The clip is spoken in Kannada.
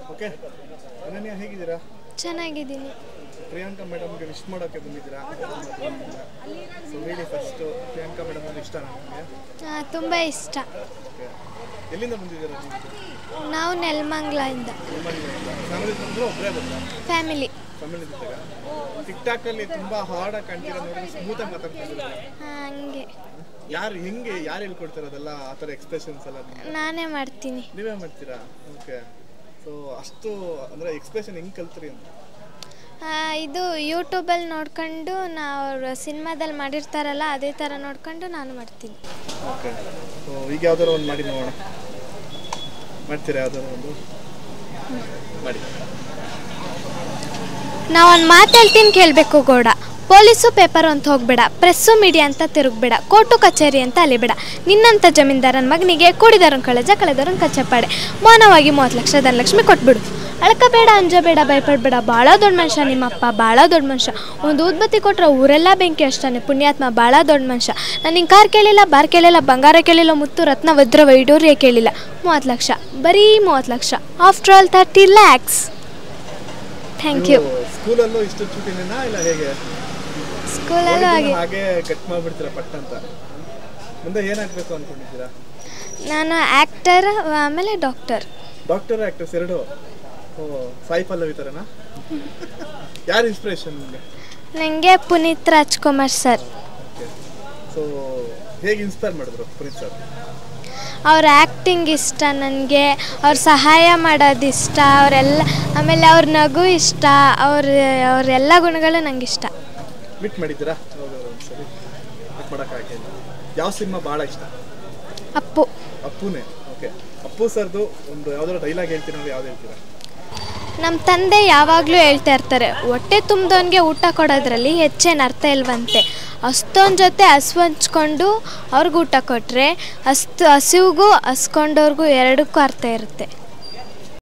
ಓಕೆ ಅನನ್ಯ ಹೇಗಿದ್ದೀರಾ ಚೆನ್ನಾಗಿದ್ದೀನಿ ಪ್ರಿಯಾಂಕಾ ಮೇಡಮ್ಗೆ ವಿಶ್ ಮಾಡೋಕ್ಕೆ ಬಂದಿದ್ದೀರಾ ಸೊ ಹೇಳಿ ಫಸ್ಟು ಪ್ರಿಯಾಂಕಾ ಮೇಡಮ್ ಅಂದ್ರೆ ಇಷ್ಟ ನನಗೆ ತುಂಬ ಇಷ್ಟ ಓಕೆ ಎಲ್ಲಿಂದ ಬಂದಿದ್ದೀರಾ ನೀವು ನಾವು ನೆಲಮಂಗ್ಲಿಂದ ನಿಮ್ಮಲ್ಲಿಂದ ಫ್ಯಾಮಿಲಿ ಬಂದ್ರು ಒಬ್ಬರೇ ಬಂದ ಫ್ಯಾಮಿಲಿ ಫ್ಯಾಮಿಲಿ ಜೊತೆಗೆ ಟಿಕ್ ಟಾಕಲ್ಲಿ ತುಂಬ ಹಾರ್ಡಾಗಿ ಕಾಣ್ತೀರಾ ನೋಡಿ ಸ್ಮೂತಾಗಿ ಮಾತಾಡ್ತಿದ್ದೀರಾ ಹಂಗೆ ಯಾರು ಹೆಂಗೆ ಯಾರು ಹೇಳ್ಕೊಡ್ತಾರೆ ಅದೆಲ್ಲ ಆ ಥರ ಎಕ್ಸ್ಪ್ರೆಷನ್ಸ್ ಎಲ್ಲ ನಿಮ್ಗೆ? ನಾನೇ ಮಾಡ್ತೀನಿ ನೀವೇ ಮಾಡ್ತೀರಾ ಓಕೆ ಸೊ ಅಷ್ಟು ಅಂದರೆ ಎಕ್ಸ್ಪ್ರೆಷನ್ ಹೆಂಗೆ ಕಲ್ತ್ರಿ ಅಂತ ಆ, ಇದು ಯೂಟ್ಯೂಬಲ್ಲಿ ನೋಡ್ಕೊಂಡು ನಾವು ಅವ್ರು ಸಿನಿಮಾದಲ್ಲಿ ಮಾಡಿರ್ತಾರಲ್ಲ ಅದೇ ಥರ ನೋಡ್ಕೊಂಡು ನಾನು ಮಾಡ್ತೀನಿ ಓಕೆ ಸೊ ಈಗ ಯಾವ್ದಾರು ಒಂದು ಮಾಡಿ ನೋಡೋಣ ಮಾಡ್ತೀರಾ ಯಾವ್ದಾರು ಒಂದು ಮಾಡಿ ನಾವು ಒಂದು ಮಾತು ಹೇಳ್ತೀನಿ ಕೇಳಬೇಕು ಗೌಡ ಪೊಲೀಸು ಪೇಪರ್ ಅಂತ ಹೋಗ್ಬೇಡ ಪ್ರೆಸ್ಸು ಮೀಡಿಯಾ ಅಂತ ತಿರುಗಬೇಡ ಕೋರ್ಟು ಕಚೇರಿ ಅಂತ ಅಲಿಬೇಡ ನಿನ್ನಂಥ ಜಮೀನ್ದಾರನ ಮಗನಿಗೆ ಕೂಡಿದಾರನ್ ಕಳೆಜ ಕಳೆದವರನ್ ಕಚ್ಚಪಾಡೆ ಮೌನವಾಗಿ ಮೂವತ್ತು ಲಕ್ಷ ಧನಲಕ್ಷ್ಮಿ ಕೊಟ್ಬಿಡು ಅಳ್ಕಬೇಡ ಅಂಜಬೇಡ ಭಯಪಡಬೇಡ ಭಾಳ ದೊಡ್ಡ ಮನುಷ್ಯ ನಿಮ್ಮಪ್ಪ ಭಾಳ ದೊಡ್ಡ ಮನುಷ್ಯ ಒಂದು ಉದ್ಬತ್ತಿ ಕೊಟ್ರೆ ಊರೆಲ್ಲ ಬೆಂಕಿ ಅಷ್ಟಾನೆ ಪುಣ್ಯಾತ್ಮ ಭಾಳ ದೊಡ್ಡ ಮನುಷ್ಯ ನಾನು ಹಿಂಗೆ ಕಾರ್ ಕೇಳಿಲ್ಲ ಬಾರ್ ಕೇಳಿಲ್ಲ ಬಂಗಾರ ಕೇಳಿಲ್ಲ ಮುತ್ತು ರತ್ನ ವಜ್ರ ವೈಡೂರ್ಯ ಕೇಳಿಲ್ಲ ಮೂವತ್ತು ಲಕ್ಷ ಬರೀ ಮೂವತ್ತು lakh after all thirty lakhs thank you ಸ್ಕೂಲಲ್ಲೂ ಇಷ್ಟು ಚೂಟಿನೇನಾ ಇಲ್ಲ ಹೇಗೆ ಸ್ಕೂಲಲ್ಲೂ ಹಾಗೆ ಹಾಗೆ ಕಟ್ ಮಾಡ್ಬಿಡ್ತೀರಾ ಪಟ್ ಅಂತ ಮುಂದೆ ಏನಾಗಬೇಕು ಅನ್ಕೊಂಡಿದ್ದೀರಾ ನಾನು ಆ್ಯಕ್ಟರ್ ಆಮೇಲೆ ಡಾಕ್ಟರ್ ಡಾಕ್ಟರ್ ಆಕ್ಟರ್ಸ್ ಎರಡು ಓ ಸಾಯಿ ಪಲ್ಲವಿ ಥರನಾ ಯಾರು ಇನ್ಸ್ಪಿರೇಷನ್ ನಿಮಗೆ ನನಗೆ Puneeth Rajkumar sir okay so ಹೇಗೆ ಇನ್ಸ್ಪೈರ್ ಮಾಡಿದ್ರು ಪುನೀತ್ ಸರ್ ಅವ್ರ ಆ್ಯಕ್ಟಿಂಗ್ ಇಷ್ಟ ನನಗೆ ಅವ್ರ ಸಹಾಯ ಮಾಡೋದು ಇಷ್ಟ ಅವರೆಲ್ಲ ಆಮೇಲೆ ಅವ್ರ ನಗು ಇಷ್ಟ ಅವ್ರ ಅವರೆಲ್ಲ ಗುಣಗಳು ನಂಗೆ ಇಷ್ಟ ಮೀಟ್ ಮಾಡಿದ್ದೀರಾ ಯಾವಾಗಾದ್ರು ಒಂದ್ಸರಿ ಮೀಟ್ ಮಾಡೋಕ್ಕಾಗಿಲ್ಲ ಯಾವ ಸಿನಿಮಾ ಭಾಳ ಇಷ್ಟ ಅಪ್ಪು ಅಪ್ಪುನೇ ಓಕೆ ಅಪ್ಪು ಸರ್ದು ಒಂದು ಯಾವ್ದಾದ್ರು ಡೈಲಾಗ್ ಹೇಳ್ತೀರಾ ಅಂದ್ರೆ ಯಾವ್ದು ಹೇಳ್ತೀರಾ ನಮ್ಮ ತಂದೆ ಯಾವಾಗಲೂ ಹೇಳ್ತಾ ಇರ್ತಾರೆ ಹೊಟ್ಟೆ ತುಂಬಿದವನಿಗೆ ಊಟ ಕೊಡೋದ್ರಲ್ಲಿ ಹೆಚ್ಚೇನು ಅರ್ಥ ಇಲ್ವಂತೆ ಅಷ್ಟೊಂದು ಜೊತೆ ಹಸು ಹಂಚ್ಕೊಂಡು ಅವ್ರಿಗೆ ಊಟ ಕೊಟ್ಟರೆ ಅಷ್ಟು ಹಸಿವಿಗೂ ಹಸ್ಕೊಂಡವ್ರಿಗೂ ಎರಡಕ್ಕೂ ಅರ್ಥ ಇರುತ್ತೆ